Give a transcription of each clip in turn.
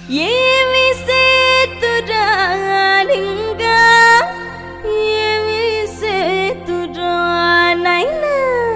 ఏమి సేతురాలింగా ఏమి సేతురానైనా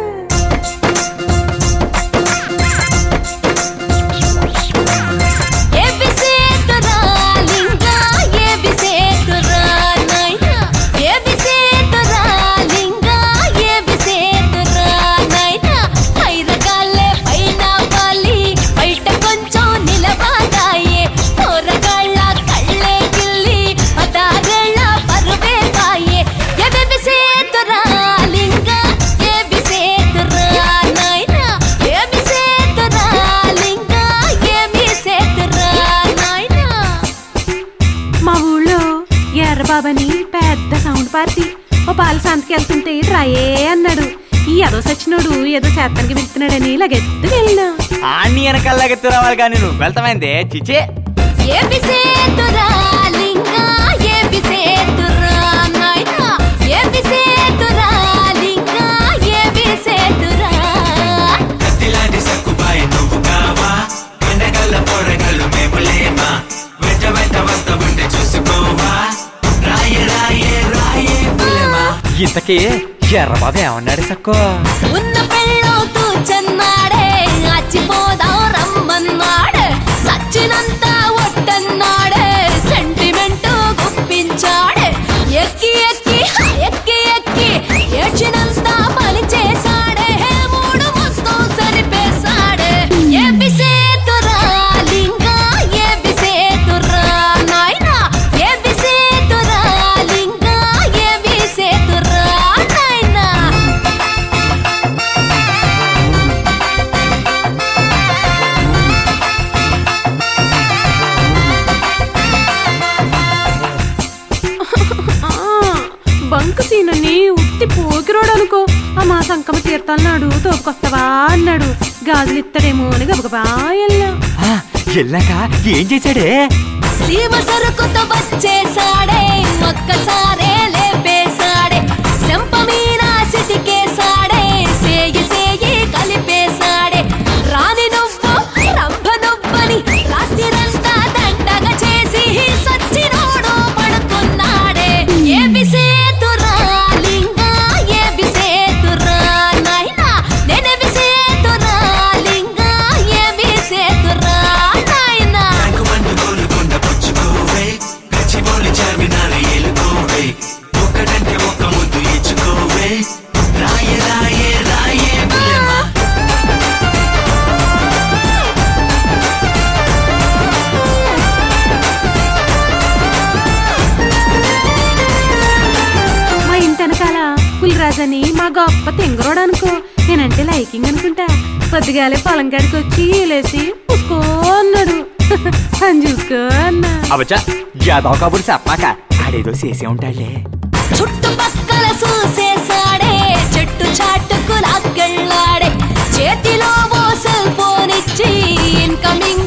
ఏమి సేతురాలింగా ఏమి సేతురానైనా ఏమి సేతురాలింగా ఏమి సేతురానైనా పైరగాళ్ళే పైన వాలి బయట కొంచెం నిలబడాయే పోరగాళ్ళ కళ్ళే గిల్లి పదారేళ్ళ పరువే కాయే ఏమి సేతురాలింగా ఏమి సేతురానైనా ఏమి సేతురాలింగా ఏమి సేతురానైనా మా ఊళ్ళో ఎర్రబాబని పెద్ద సౌండ్ పార్టీ ఓ పాల సంతకి వెళ్తుంటే రాయే అన్నాడు ఈ ఏదో సచ్చినోడు ఏదో శాతానికి వెళ్తున్నాడని లగెత్తు వెళ్ళినా ఆన్ని వెనకాలగెత్తు రావాలి కానీ నువ్వు వెళ్తామైందే చిచ్చే ఏమి సేతురాలింగా ఏమి సేతురానైనా ఏమి సేతురాలింగా ఏమి సేతురా కత్తిలాంటి సక్కుబాయి నువ్వు కావా ఎండగల్ల పొరగల్లు మేము లేమా వెంట వెంట వస్తా ఉంటే చూసుకోవా రాయే రాయే రాయే పులమా ఇంతకీ ఎర్రబాబు ఏమన్నాడు సక్కో ఉన్న పెళ్ళవుతూ చెన్నాడే అచ్చిపోదాం రమ్మన్నాడే సచ్చినంత ఒట్టన్నాడే సెంటిమెంట్ గుప్పించాడే ఎక్కి ఎక్కి హ, ఎక్కి ఎక్కి ఏడ్చినంత పని చేశాడే మూడు మొత్తం సరిపేశాడే ఏపి సేతురాలింగా ఏపి సేతురా నాయనా ఏపి సేతురాలింగా ఏపి సేతురా నాయనా ఆ, బంకు సీనని ఉత్తి పోకిరోడు అనుకో ఆ మా సంకమ తీర్థాలన్నాడు తోపుకొస్తావా అన్నాడు గాజులు ఇస్తాడేమో అని గబగబా వెళ్ళా ఆ, వెళ్ళాక ఏం చేశాడే సీమ సరుకుతో వచ్చేసాడే ఒక్కసారే లేపేశాడే చెంప మీద సిటికేశాడే సేయి సేయి కలిపేశాడే రాని నువ్వు రంభ నువ్వని రాత్రిరంతా దండగా చేసి సచ్చినోడు పడుకున్నాడే ఏమి సేతురాలింగా ఏమి సేతురా నాయనా నేనేమి సేతురాలింగా ఏమి సేతురా నాయనా నాకు మండు గోలుకొండ పుచ్చుకోవే గచ్చిబోలి చార్మినారు ఏలుకోవే ఒక్కడంటే ఒక్క ముద్దు ఇచ్చుకోవే రాయే రాయే రాయే పులమా మా ఇంటి వెనకాల పులిరాజని మా గొప్ప తెంగరోడు అనుకో నేనంటే లైకింగ్ అనుకుంటా పొద్దుగాలే పొలం కాడికి వచ్చి లేసి చూసుకో అన్నాడు అని చూసుకో అన్నా అవచ్చా యాదవ కబురు చెప్పాక ఆడేదో చేసే ఉంటాడులే చుట్టుపక్కల చూసేసాడే చెట్టు చాటుకు లాక్కెళ్ళాడే చేతిలో ఓ సెల్ ఫోన్ ఇచ్చి ఇన్కమింగ్